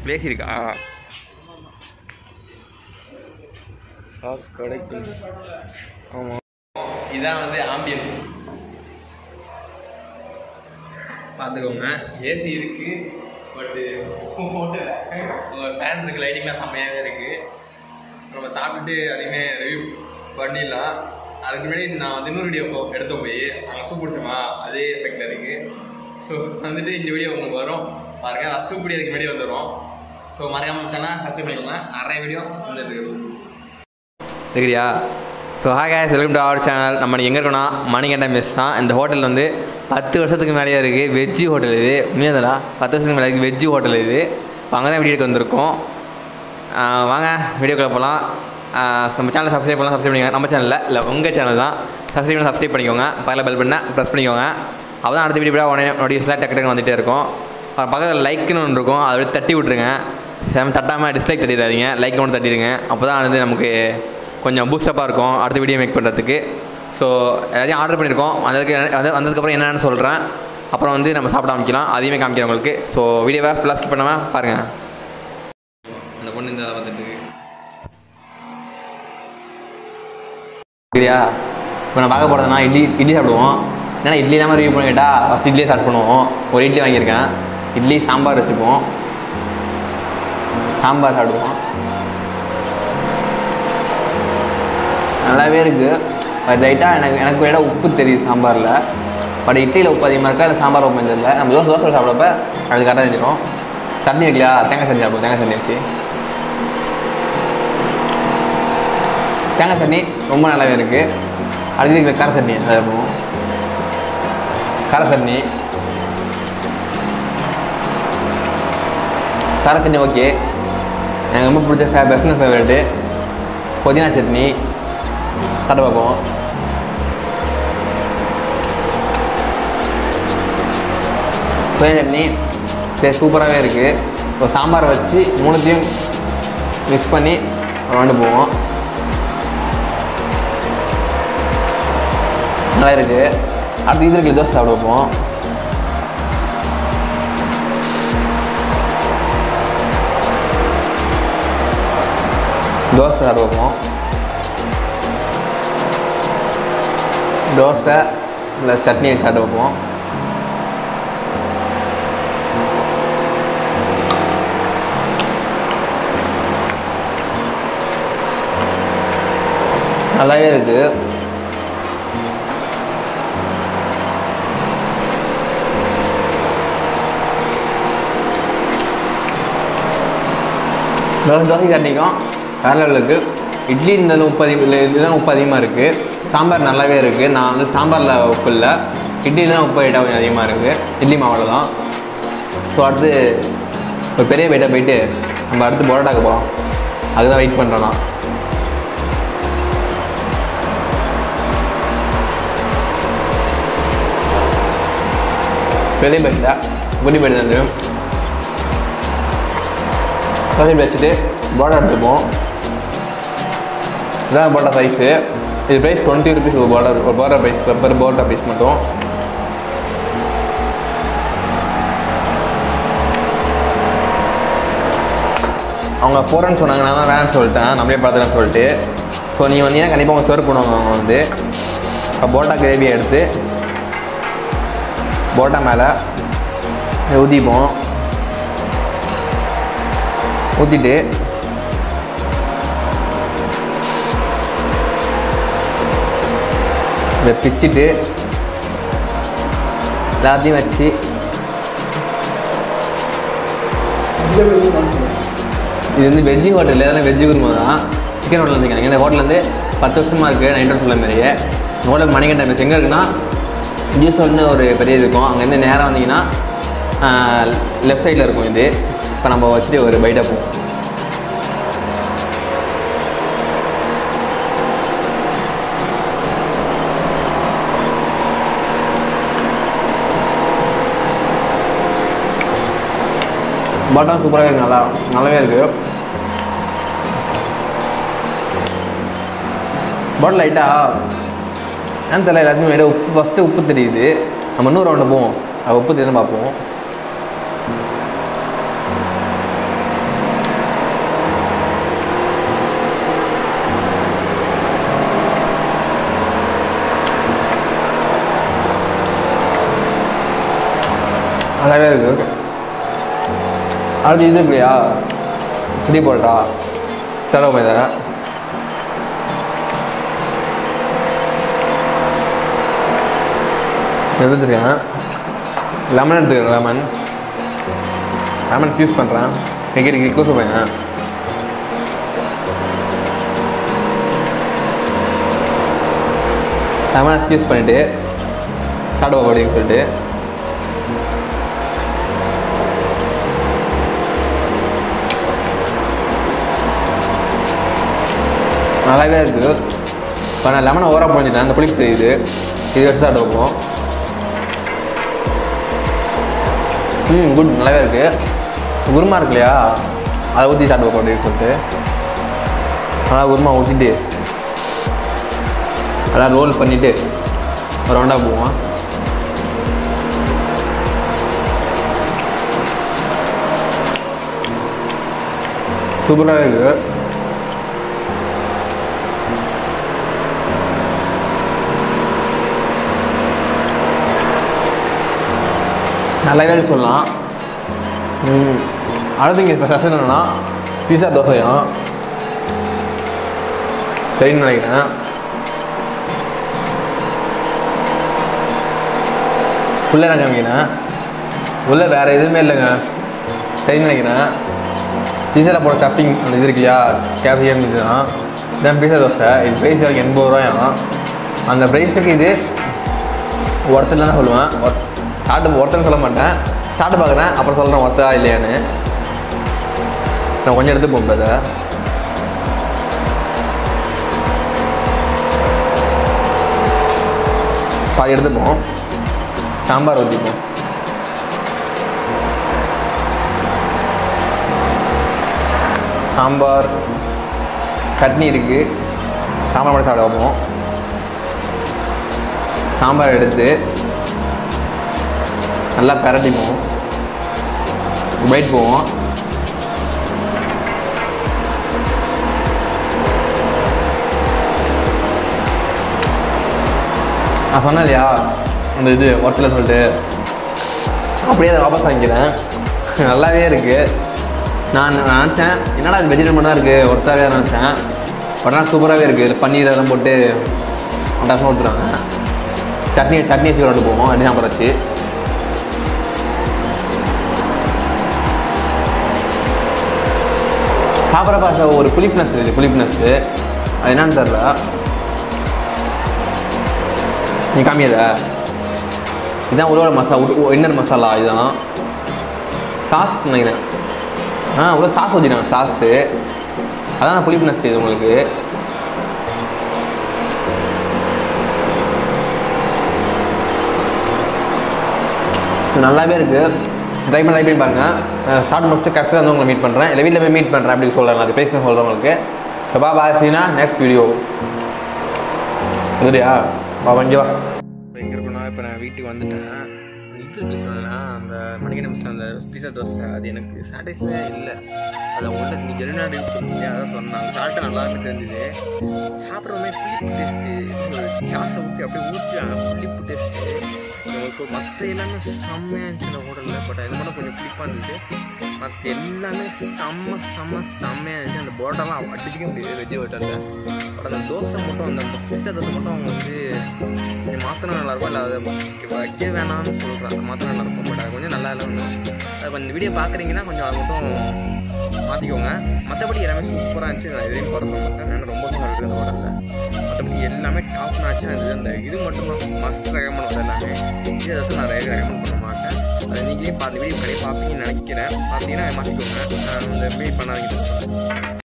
AC இருக்கா சாக்கடைக்கு ஆமாம் இதான் வந்து ஆம்பியன்ஸ் பார்த்துக்கோங்க ஏசி இருக்கு பட்டு ஹோட்டல் ஃபேன் இருக்கு லைட்டிங்லாம் செம்மையாகவே இருக்கு நம்ம சாப்பிட்டுட்டு அதையுமே ரிவ்யூ பண்ணிடலாம் அதுக்கு முன்னாடி நான் வந்து இன்னொரு வீடியோ எடுத்தோம் போய் அங்கே சூப் பிடிச்சோமா அதே எஃபெக்டில் இருக்கு ஸோ வந்துட்டு இந்த வீடியோ உங்களுக்கு வரும் பாருங்க சூப் பிடி அதுக்கு முன்னாடி வந்துடும் ஸோ மறக்காம சேனல் சப்ஸ்கிரைப் பண்ணிக்கோங்க நிறைய வீடியோ வந்துட்டு சரியா so hi guys welcome to our channel நம்ம எங்கே இருக்கோம்னா மணிகண்ட மெஸ் தான் இந்த ஹோட்டல் வந்து பத்து வருஷத்துக்கு மேலேயே இருக்குது வெஜ்ஜு ஹோட்டல் இது உண்மையாதடா பத்து வருஷத்துக்கு மேலே இருக்குது வெஜ்ஜு ஹோட்டல் இது இப்போ அங்கே தான் வீடியோக்கு வந்திருக்கோம் ஆஹ் வாங்க வீடியோக்குள்ளே போகலாம் நம்ம சேனலை சப்ஸ்கிரைப் பண்ணலாம் சப்ஸ்கிரைப் பண்ணிக்கோங்க நம்ம சேனலில் இல்லை உங்கள் சேனல் தான் சப்ஸ்கிரைப் பண்ணி சப்ஸ்கிரைப் பண்ணிக்கோங்க பக்கத்தில் பெல் பண்ண ப்ரெஸ் பண்ணிக்கோங்க அப்போ தான் அடுத்த வீடியோ உடனே நோட்டிஃபிகேஷனில் டக்கு டக்குன்னு வந்துகிட்டே இருக்கும் அப்புறம் பக்கத்தில் லைக்குன்னு ஒன்று இருக்கும் அதை அப்படியே தட்டி விட்ருங்க சேம தட்டாமல் டிஸ்லைக் தட்டிடாதீங்க லைக் ஒன்று தட்டிடுங்க அப்போ தான் வந்து நமக்கு கொஞ்சம் பூஸ்டப்பாக இருக்கும் அடுத்த வீடியோ மேக் பண்ணுறதுக்கு ஸோ எல்லாத்தையும் ஆர்டர் பண்ணியிருக்கோம் வந்ததுக்கு வந்து வந்ததுக்கப்புறம் என்னென்னு சொல்கிறேன் அப்புறம் வந்து நம்ம சாப்பிட ஆரம்பிக்கலாம் அதையுமே காமிக்கிறேன் உங்களுக்கு ஸோ வீடியோவை ஃபுல்லாக ஸ்கிப் பண்ணாமல் பாருங்கள் அந்த பொண்ணு இந்த வந்துட்டு இருக்கு சரியா இப்போ நான் பார்க்க போகிறதுனா இட்லி இட்லி சாப்பிடுவோம் ஏன்னா இட்லி தான் ரிவ்யூ பண்ணி கேட்டால் ஃபஸ்ட் இட்லியே ஸ்டார்ட் பண்ணுவோம் ஒரு இட்லி வாங்கியிருக்கேன் இட்லி சாம்பார் வச்சுப்போம் சாம்பார் சாப்பிடுவோம் நல்லாவே இருக்குது பட் லைட்டாக எனக்கு எனக்கு விட உப்பு தெரியுது சாம்பாரில் பட் இட்லியில் உப்பு அதிகமாக இருக்கா இல்லை சாம்பார் உப்பு இல்லை நம்ம தோசை தோசை சாப்பிட்றப்ப அது கரெக்டாக தெரிஞ்சிடும் சட்னி வைக்கலையா தேங்காய் சட்னி சாப்பிடுவோம் தேங்காய் சட்னி வச்சு தேங்காய் சட்னி ரொம்ப நல்லாவே இருக்குது அடுத்து இதுக்கு கார சட்னி அதை சாப்பிடுவோம் கார சட்னி கார சட்னி ஓகே எனக்கு ரொம்ப பிடிச்ச ஃபே பெஸ்ட் ஃபேவரெட்டு புதினா சட்னி சாப்பிட்டு பார்ப்போம் புதினா சட்னி சரி சூப்பராகவே இருக்குது இப்போ சாம்பாரை வச்சு மூணுத்தையும் மிக்ஸ் பண்ணி விளாண்டு போவோம் நல்லா இருக்குது அடுத்து இது இருக்கு தோசை சாப்பிட வைப்போம் தோசை சாப்பிட வைப்போம் தோசை ப்ளஸ் சட்னி சாப்பிட வைப்போம் நல்லாவே இருக்குது தோசை தோசை சட்னிக்கும் வேற லெவலுக்கு இட்லி இந்த உப்பு அதிகம் இல்லை இதுதான் உப்பு அதிகமாக இருக்குது சாம்பார் நல்லாவே இருக்குது நான் வந்து சாம்பாரில் உப்பு இல்லை இட்லியில் தான் உப்பு ஐட்டம் கொஞ்சம் அதிகமாக இருக்குது இட்லி மாவில் தான் ஸோ அடுத்து ஒரு பெரிய பைட்டாக போயிட்டு நம்ம அடுத்து பரோட்டாக்கு போகலாம் அதுதான் வெயிட் பண்ணுறோம் நான் பெரிய பைட்டா குட்டி பைட்டு தான் சரி வச்சுட்டு பரோட்டா எடுத்துப்போம் இதான் பரோட்டா சைஸு இது ப்ரைஸ் டுவெண்ட்டி ருபீஸ் ஒரு பரோட்டா ஒரு பரோட்டா பைஸ் பெப்பர் பரோட்டா பீஸ் மட்டும் அவங்க போகிறேன்னு சொன்னாங்க நான் தான் வேணாம்னு சொல்லிட்டேன் நம்மளே பார்த்துன்னு சொல்லிட்டு ஸோ நீங்கள் வந்தீங்கன்னா கண்டிப்பாக அவங்க சர்வ் பண்ணுவாங்க அவங்க வந்து இப்போ பரோட்டா கிரேவியை எடுத்து பரோட்டா மேலே ஊற்றிப்போம் ஊற்றிட்டு இதை பிச்சுட்டு எல்லாத்தையும் வச்சு இது வந்து வெஜ்ஜி ஹோட்டல் இதெல்லாம் வெஜ்ஜி குருமா தான் சிக்கன் ஹோட்டல் வந்துருக்காங்க இந்த ஹோட்டல் வந்து பத்து வருஷமாக இருக்குது நைன் சொல்ல மாதிரியே இந்த ஹோட்டல் மணிகண்டன் மெஸ் எங்கே இருக்குன்னா ஜூஸ் ஒன்று ஒரு பெரிய இது இருக்கும் அங்கேருந்து நேராக வந்தீங்கன்னா லெஃப்ட் சைடில் இருக்கும் இது இப்போ நம்ம வச்சுட்டு ஒரு பைட்டை போவோம் பட்டம் சூப்பராக இருக்குது நல்லா நல்லாவே இருக்குது பாட்டில் லைட்டாக ஏன்னு தெரியல எல்லாத்தையும் லைட்டாக உப்பு ஃபஸ்ட்டு உப்பு தெரியுது நம்ம இன்னொரு ரவுண்டு போவோம் அது உப்பு தெரியும் பார்ப்போம் நல்லாவே இருக்கு அடுத்து இது இருக்கு இல்லையா சில்லி பரோட்டா செலவு மைதா எடுத்துருக்கேன் லெமன் எடுத்துக்கிறேன் லெமன் லெமன் யூஸ் பண்ணுறேன் எங்கே க்ளோஸ் பையன் லெமனை ஸ்க்யூஸ் பண்ணிவிட்டு சாப்பிடுவோம் அப்படின்னு சொல்லிட்டு நல்லாவே இருக்குது இப்போ நான் லெமனை ஓரா பண்ணிட்டேன் அந்த புளிப்பு தெரியுது இது எடுத்து சாப்பிட்டு வைப்போம் ம் குட் நல்லாவே இருக்குது குருமா இருக்கு இல்லையா அதை ஊற்றி சாப்பிட்டு வைப்போம் அப்படின்னு சொல்லிட்டு நல்லா குருமா ஊற்றிட்டு நல்லா ரோல் பண்ணிவிட்டு ஒரு ரவுண்டாக போவோம் சூப்பராக இருக்குது நல்லாவே இருக்கு சொல்லலாம் ம், அடுத்து இங்கே ஸ்பெஷல் என்னென்னா பீஸா தோசையும் சரின்னு நினைக்கிறேன் உள்ளே நான் காமிக்கிறேன் உள்ளே வேறு எதுவுமே இல்லைங்க சரின்னு நினைக்கிறேன் பீஸாவில் போட ஸ்டஃபிங் அந்த இது இருக்கு இல்லையா கேப்சியம் இது தான் இதான் பீஸா தோசை இது ப்ரைஸ் வரைக்கும் எண்பது ரூபாயாம் அந்த ப்ரைஸுக்கு இது ஒருத்தர் தான் சொல்லுவேன் ஒர்த் சாப்பிட்டு ஒருத்தன் சொல்ல மாட்டேன் சாப்பிட்டு பார்க்குறேன் அப்புறம் சொல்கிறேன் ஒருத்தா இல்லையான்னு நான் கொஞ்சம் எடுத்து போகும்போது பாதி எடுத்துப்போம் சாம்பார் ஊற்றிப்போம் சாம்பார் சட்னி இருக்குது சாம்பார் மட்டும் சாப்பிட வைப்போம் சாம்பார் எடுத்து நல்லா பிரட்டிப்போம் பைட் போவோம் நான் சொன்னேன் இல்லையா அந்த இது ஒட்டலை சொல்லிட்டு அப்படியே அதை வாபஸ் வாங்கிக்கிறேன் நல்லாவே இருக்குது நான் நான் நினச்சேன் என்னடா இது வெஜிடபிள் தான் இருக்குது ஒருத்தாவே நினச்சேன் பட் ஆனால் சூப்பராகவே இருக்குது இதில் பன்னீர் அதெல்லாம் போட்டு அட்டாசமாக ஊற்றுறாங்க சட்னி சட்னி வச்சு கொண்டு போவோம் அடி சாம்பார் வச்சு சாப்பிட்ற பார்த்த ஒரு புளிப்னஸ் இருக்குது புளிப்னஸ் அது என்னன்னு தெரில நீ காமியதா இதுதான் உருவ மசாலா இன்னர் மசாலா இதுதான் சாஸ் நினைக்கிறேன் ஆ உள்ள சாஸ் வச்சுருக்காங்க சாஸு அதான் புளிப்புனஸ் இது உங்களுக்கு இது நல்லாவே இருக்குது ட்ரை பண்ணி ட்ரை பண்ணி பாருங்கள் ஸ்டார்ட் முடிச்சுட்டு கரெக்டாக வந்து உங்களை மீட் பண்ணுறேன் இல்லை வீட்டில் போய் மீட் பண்ணுறேன் அப்படின்னு சொல்கிறேன் அது பேசி சொல்கிறேன் உங்களுக்கு ஸோ பா பாய் சீனா நெக்ஸ்ட் வீடியோ சரியா வா வங்கி வா எங்கே இருக்குன்னா இப்போ நான் வீட்டுக்கு வந்துட்டேன் இது எப்படி சொன்னேன்னா அந்த மணிக்கணி மிஸ்ல அந்த பீஸா தோசை அது எனக்கு சாட்டிஸ்ஃபை இல்லை அது உங்கள்கிட்ட நீ ஜெல்நாடு சொன்னீங்க அதான் சொன்னாங்க சாப்பிட்டு நல்லா இருக்கு தெரிஞ்சுது சாப்பிட்றதுமே புளிப்பு டேஸ்ட்டு சாஸை ஊற்றி அப்படியே ஊற்றிட்டாங்க புளிப்பு டேஸ்ட்டு உங்களுக்கு மற்ற எல்லாமே செம்மையாக இருந்துச்சு இந்த ஹோட்டலில் பட் அது மட்டும் கொஞ்சம் புளிப்பாக இருந்துச்சு மற்ற எல்லாமே செம்ம செம்ம செம்மையாக இருந்துச்சு அந்த பரோட்டாலாம் அடிச்சிக்க முடியாது வெஜ் ஹோட்டலில் பட் அந்த தோசை மட்டும் அந்த பீஸா தோசை மட்டும் அவங்க வந்து கொஞ்சம் மாற்றினா நல்லாயிருக்கும் இல்லை அதை வைக்க வேணாம்னு சொல்கிறாங்க மாற்றினா நல்லாயிருக்கும் பட் அது கொஞ்சம் நல்லா இல்லை அது கொஞ்சம் வீடியோ பார்க்குறீங்கன்னா கொஞ்சம் அது மட்டும் மாற்றிக்கோங்க மற்றபடி எல்லாமே சூப்பராக இருந்துச்சு நான் எதையும் குறை சொல்ல மாட்டேன் நான் ரொம்ப நல்லா இருக்குது அந்த ஹோட்டலில் மற்றபடி எல்லாமே டாப் நாச்சு அது அந்த இது மட்டும் மஸ்ட் ரெக்கமெண்ட் வந்து எல்லாமே இது தோசை நான் ரெக்கமெண்ட் பண்ண மாட்டேன் அதை நீங்களே பார்த்து வீடியோ கடை பார்ப்பீங்கன்னு நினைக்கிறேன் பார்த்தீங்கன்னா மாற்றிக்கோங்க நான் இந்த மெயில் பண்ணாதீங்க